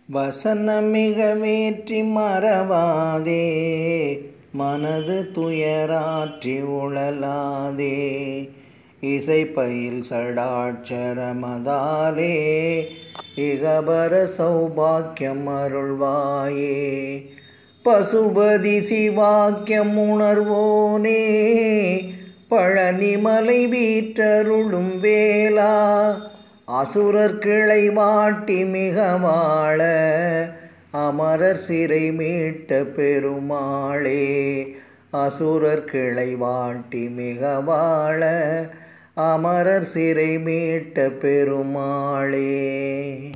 வசனமிக வேற்றி மறவாதே மனது துயராற்றி உழலாதே இசைப்பயில் சடாட்சரமதாலே இகபர சௌபாக்கியம் அருள்வாயே பசுபதி சிவாக்கியம் உணர்வோனே பழனிமலை வீற்றருளும் வேளா அசுரர் கிளை வாட்டி மிக வாழ அமரர் சிறை மீட்ட பெருமாளே அசுரர் கிளை வாட்டி மிக வாழ அமரர் சிறை மீட்ட பெருமாளே